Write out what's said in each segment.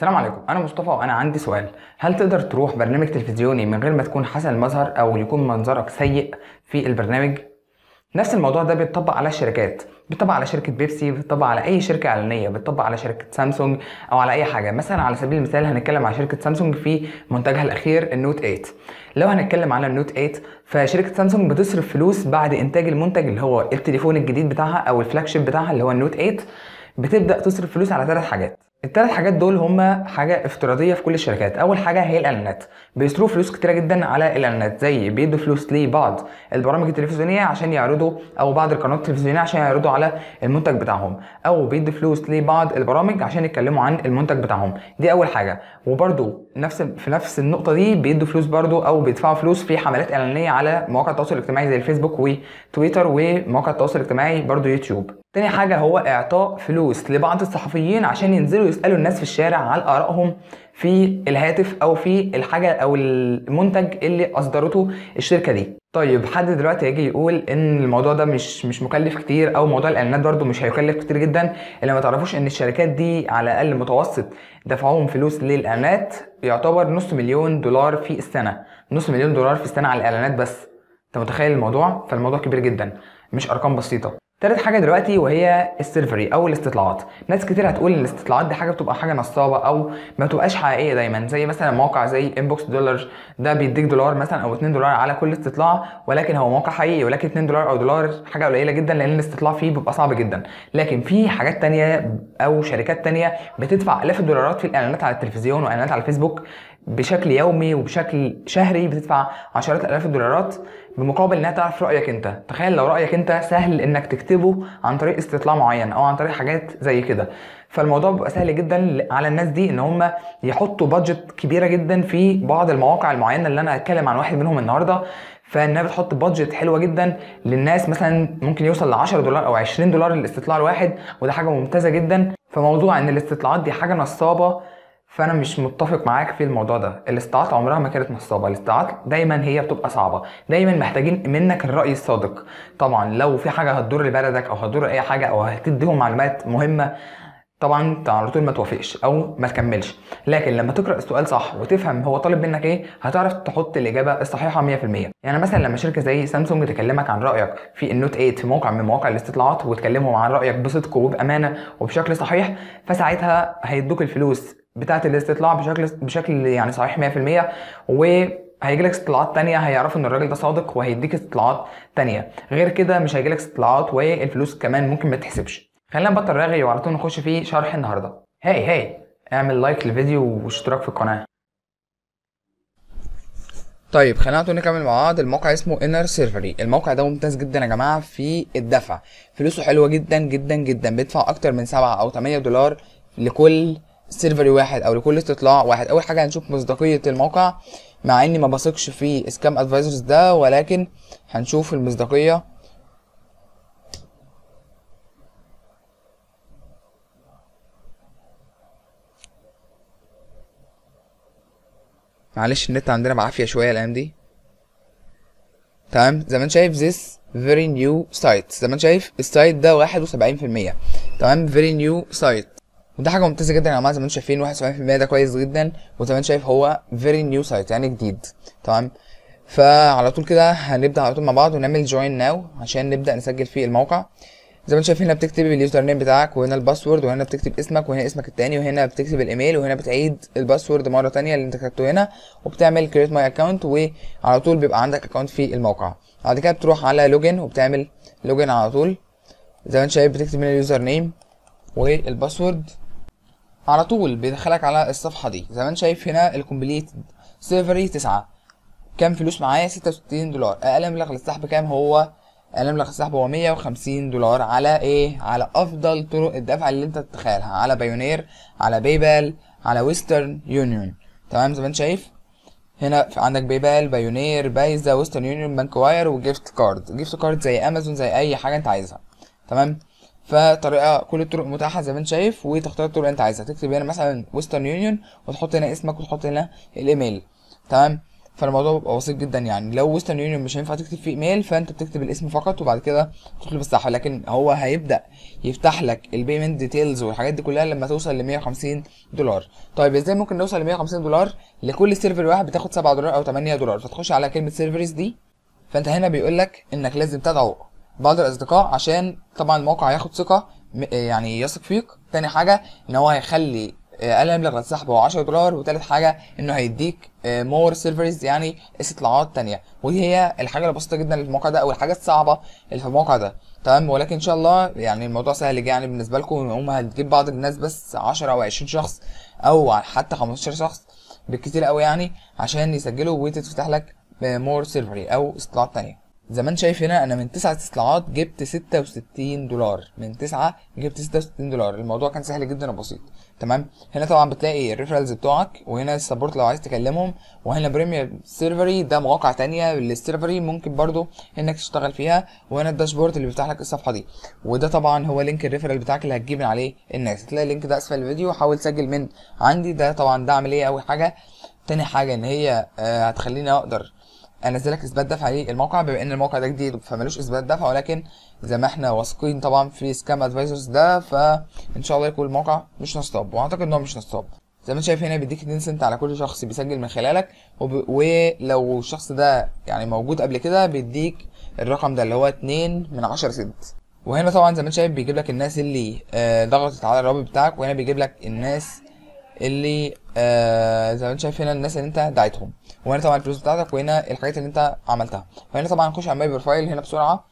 السلام عليكم انا مصطفى وانا عندي سؤال هل تقدر تروح برنامج تلفزيوني من غير ما تكون حسن المظهر او يكون منظرك سيء في البرنامج نفس الموضوع ده بيتطبق على الشركات بيطبق على شركه بيبسي بيطبق على اي شركه اعلانيه بيطبق على شركه سامسونج او على اي حاجه مثلا على سبيل المثال هنتكلم على شركه سامسونج في منتجها الاخير النوت 8 لو هنتكلم على النوت 8 فشركه سامسونج بتصرف فلوس بعد انتاج المنتج اللي هو التليفون الجديد بتاعها او الفلاج شيب بتاعها اللي هو النوت 8 بتبدا تصرف فلوس على ثلاث حاجات الثلاث حاجات دول هم حاجه افتراضيه في كل الشركات اول حاجه هي الاعلانات بيصرفوا فلوس كتيره جدا على الاعلانات زي بيدوا فلوس لبعض البرامج التلفزيونيه عشان يعرضوا او بعض القنوات التلفزيونيه عشان يعرضوا على المنتج بتاعهم او بيدوا فلوس لبعض البرامج عشان يتكلموا عن المنتج بتاعهم دي اول حاجه وبرده نفس في نفس النقطه دي بيدوا فلوس برده او بيدفعوا فلوس في حملات اعلانيه على مواقع التواصل الاجتماعي زي الفيسبوك وتويتر ومواقع التواصل الاجتماعي برده يوتيوب تاني حاجة هو إعطاء فلوس لبعض الصحفيين عشان ينزلوا يسألوا الناس في الشارع على آرائهم في الهاتف أو في الحاجة أو المنتج اللي أصدرته الشركة دي. طيب حد دلوقتي هيجي يقول إن الموضوع ده مش مش مكلف كتير أو موضوع الإعلانات برده مش هيكلف كتير جدا اللي ما تعرفوش إن الشركات دي على الأقل متوسط دفعوهم فلوس للإعلانات يعتبر نص مليون دولار في السنة، نص مليون دولار في السنة على الإعلانات بس. أنت متخيل الموضوع؟ فالموضوع كبير جدا مش أرقام بسيطة. تالت حاجه دلوقتي وهي السيرفري او الاستطلاعات ناس كتير هتقول ان الاستطلاعات دي حاجه بتبقى حاجه نصابه او ما بتبقاش حقيقيه دايما زي مثلا موقع زي انبوكس دولار ده بيديك دولار مثلا او 2 دولار على كل استطلاع ولكن هو موقع حقيقي ولكن 2 دولار او دولار حاجه قليله جدا لان الاستطلاع فيه بيبقى صعب جدا لكن في حاجات تانية او شركات تانية بتدفع الاف الدولارات في الاعلانات على التلفزيون واعلانات على الفيسبوك بشكل يومي وبشكل شهري بتدفع عشرات الالاف الدولارات بمقابل انها تعرف رايك انت تخيل لو رايك انت سهل انك تكتبه عن طريق استطلاع معين او عن طريق حاجات زي كده فالموضوع بيبقى سهل جدا على الناس دي ان هم يحطوا بادجت كبيره جدا في بعض المواقع المعينه اللي انا هتكلم عن واحد منهم النهارده فانها بتحط بادجت حلوه جدا للناس مثلا ممكن يوصل ل 10 دولار او 20 دولار للاستطلاع الواحد وده حاجه ممتازه جدا فموضوع ان الاستطلاعات دي حاجه نصابه فانا مش متفق معاك في الموضوع ده الاستطاعات عمرها ما كانت نصابه الاستطاعات دايما هي بتبقى صعبه دايما محتاجين منك الراي الصادق طبعا لو في حاجه هتضر لبلدك او هتضر اي حاجه او هتديهم معلومات مهمه طبعا انت على طول ما توافقش او ما تكملش لكن لما تقرا السؤال صح وتفهم هو طالب منك ايه هتعرف تحط الاجابه الصحيحه 100% يعني مثلا لما شركه زي سامسونج تكلمك عن رايك في النوت 8 في موقع من مواقع الاستطلاعات وتكلمهم عن رايك بصدق وبامانه وبشكل صحيح فساعتها هيدوك الفلوس بتاعه الاستطلاع بشكل بشكل يعني صحيح 100% وهيجي لك استطلاعات تانية هيعرفوا ان الراجل ده صادق وهيديك استطلاعات تانية غير كده مش هيجي لك استطلاعات والفلوس كمان ممكن ما تحسبش خلينا نبطل رغي وعلى طول نخش في شرح النهارده هاي هاي اعمل لايك للفيديو واشتراك في القناه طيب خلينا نقول نكمل مع بعض الموقع اسمه انر سيرفري الموقع ده ممتاز جدا يا جماعه في الدفع فلوسه حلوه جدا جدا جدا بيدفع اكتر من 7 او 8 دولار لكل سيرفري واحد او لكل استطلاع واحد اول حاجه هنشوف مصداقيه الموقع مع اني ما بثقش في سكام ادفايزرز ده ولكن هنشوف المصداقيه معلش النت عندنا بعافيه شويه الايام دي تمام زي ما انت شايف this very new site زي ما انت شايف السايت ده واحد وسبعين في المية تمام very new site وده حاجه ممتازه جدا يا جماعه زي ما انتم شايفين واحد وسبعين في المية ده كويس جدا وزي ما انت شايف هو very new site يعني جديد تمام فعلى طول كده هنبدا على طول مع بعض ونعمل join now عشان نبدا نسجل في الموقع زي ما انت شايف هنا بتكتب اليوزر نيم بتاعك وهنا الباسورد وهنا بتكتب اسمك وهنا اسمك التاني وهنا بتكتب الايميل وهنا بتعيد الباسورد مره تانية اللي انت كتبته هنا وبتعمل كريت ماي اكونت وعلى طول بيبقى عندك اكونت في الموقع بعد كده بتروح على لوجن وبتعمل لوجن على طول زي ما انت شايف بتكتب هنا اليوزر نيم والباسورد على طول بيدخلك على الصفحه دي زي ما انت شايف هنا الكومبليت سيرفري 9 كام فلوس معايا 66 دولار اقل مبلغ للسحب كام هو اقل مبلغ السحب هو 150 دولار على ايه على افضل طرق الدفع اللي انت تتخيلها على بايونير على بايبال على ويسترن يونيون تمام زي ما انت شايف هنا في عندك بايبال بايونير بايزا ويسترن يونيون بانك واير وجيفت كارد جيفت كارد زي امازون زي اي حاجه انت عايزها تمام فطريقه كل الطرق متاحه زي ما انت شايف وتختار الطرق اللي انت عايزها تكتب هنا مثلا ويسترن يونيون وتحط هنا اسمك وتحط هنا الايميل تمام فالموضوع بيبقى بسيط جدا يعني لو ويسترن يونيون مش هينفع تكتب فيه ايميل فانت بتكتب الاسم فقط وبعد كده تطلب السحب لكن هو هيبدا يفتح لك البيمنت ديتيلز والحاجات دي كلها لما توصل ل 150 دولار طيب ازاي ممكن نوصل ل 150 دولار لكل سيرفر واحد بتاخد 7 دولار او 8 دولار فتخش على كلمه سيرفرز دي فانت هنا بيقول لك انك لازم تدعو بعض الاصدقاء عشان طبعا الموقع هياخد ثقه م- يعني يثق فيك تاني حاجه ان هو هيخلي آه، اقل مبلغ للسحب هو 10 دولار وتالت حاجه انه هيديك مور سيرفرز يعني استطلاعات تانية ودي هي الحاجه البسيطه جدا اللي في الموقع ده او الحاجه الصعبه اللي في الموقع ده تمام ولكن ان شاء الله يعني الموضوع سهل يعني بالنسبه لكم هم هتجيب بعض الناس بس 10 او 20 شخص او حتى 15 شخص بالكتير قوي يعني عشان يسجلوا وتتفتح لك مور سيرفري او استطلاعات تانية زي ما انت شايف هنا انا من تسعة استطلاعات جبت 66 دولار من تسعة جبت 66 دولار الموضوع كان سهل جدا وبسيط تمام هنا طبعا بتلاقي الريفرالز بتوعك وهنا السبورت لو عايز تكلمهم وهنا بريمير سيرفري ده مواقع تانية للسيرفري ممكن برضو انك تشتغل فيها وهنا الداشبورد اللي بيفتح لك الصفحة دي وده طبعا هو لينك الريفرال بتاعك اللي هتجيب من عليه الناس هتلاقي اللينك ده اسفل الفيديو حاول تسجل من عندي ده طبعا ده عملية اول حاجة تاني حاجة ان هي آه، هتخليني اقدر انزلك اثبات دفع للموقع بما ان الموقع ده جديد فمالوش اثبات دفع ولكن زي ما احنا واثقين طبعا في سكام ادفايزرز ده فان شاء الله يكون الموقع مش نصاب واعتقد ان هو مش نصاب زي ما انت شايف هنا بيديك 2 سنت على كل شخص بيسجل من خلالك وب... ولو الشخص ده يعني موجود قبل كده بيديك الرقم ده اللي هو 2 من 10 سنت وهنا طبعا زي ما انت شايف بيجيب لك الناس اللي آه، ضغطت على الرابط بتاعك وهنا بيجيب لك الناس اللي آه زي ما انت شايف هنا الناس اللي انت دعيتهم وهنا طبعا الفلوس بتاعتك وهنا الحاجات اللي انت عملتها وهنا طبعا نخش على ماي بروفايل هنا بسرعه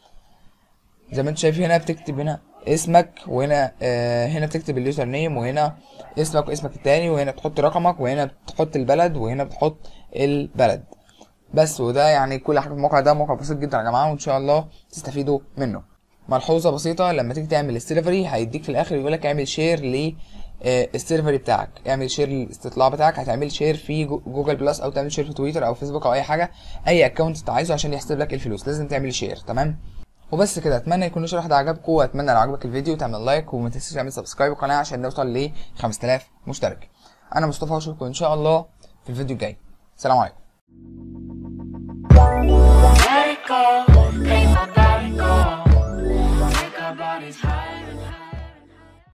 زي ما انت شايف هنا بتكتب هنا اسمك وهنا آه هنا بتكتب اليوزر نيم وهنا اسمك واسمك التاني وهنا بتحط رقمك وهنا بتحط البلد وهنا بتحط البلد بس وده يعني كل حاجه في الموقع ده موقع بسيط جدا يا جماعه وان شاء الله تستفيدوا منه ملحوظه بسيطه لما تيجي تعمل السيرفري هيديك في الاخر يقول لك اعمل شير ل آه، السيرفري بتاعك اعمل شير للاستطلاع بتاعك هتعمل شير في جو- جوجل بلس او تعمل شير في تويتر او فيسبوك او اي حاجه اي اكونت انت عايزه عشان يحسب لك الفلوس لازم تعمل شير تمام وبس كده اتمنى يكون الشرح ده عجبكم واتمنى لو عجبك الفيديو تعمل لايك وما تنساش تعمل سبسكرايب القناه عشان نوصل ل 5000 مشترك انا مصطفى واشوفكم ان شاء الله في الفيديو الجاي سلام عليكم Let it go, make my body go. Take our bodies high.